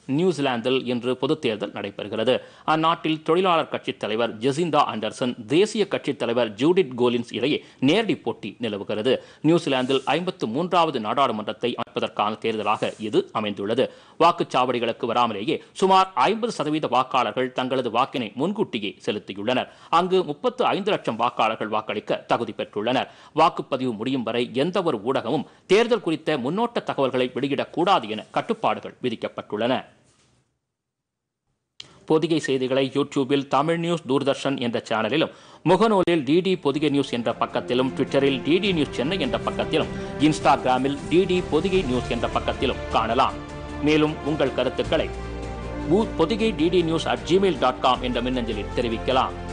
நியூசிலாந்தில் இன்று பொதுத் தேர்தல் நடைபெறுகிறது அந்நாட்டில் தொழிலாளர் கட்சித் தலைவர் ஜெசிந்தா ஆண்டர்சன் தேசிய கட்சித் தலைவர் ஜூடிட் கோலின்ஸ் இடையே நேரடி போட்டி நிலவுகிறது நியூசிலாந்தில் ஐம்பத்து மூன்றாவது நாடாளுமன்றத்தை அமைப்பதற்கான தேர்தலாக இது அமைந்துள்ளது வாக்குச்சாவடிகளுக்கு வராமலேயே சுமார் ஐம்பது சதவீத வாக்காளர்கள் தங்களது வாக்கினை முன்கூட்டியே செலுத்தியுள்ளனர் அங்கு முப்பத்து ஐந்து லட்சம் வாக்காளர்கள் வாக்களிக்க தகுதி பெற்றுள்ளனர் வாக்குப்பதிவு முடியும் வரை எந்த ஒரு ஊடகமும் தேர்தல் குறித்த முன்னோட்ட தகவல்களை வெளியிடக்கூடாது என கட்டுப்பாடுகள் விதிக்கப்பட்டுள்ளன பொதிகை செய்திகளை யூடியூபில் தமிழ் நியூஸ் தூர்தர்ஷன் என்ற சேனலிலும் முகநூலில் டிடி பொதிகை நியூஸ் என்ற பக்கத்திலும் ட்விட்டரில் டிடி நியூஸ் சென்னை என்ற பக்கத்திலும் இன்ஸ்டாகிராமில் டிடி பொதிகை நியூஸ் என்ற பக்கத்திலும் காணலாம் மேலும் உங்கள் கருத்துக்களை Podhigai DD news at Gmail dot com என்ற மின்னஞ்சலில் தெரிவிக்கலாம்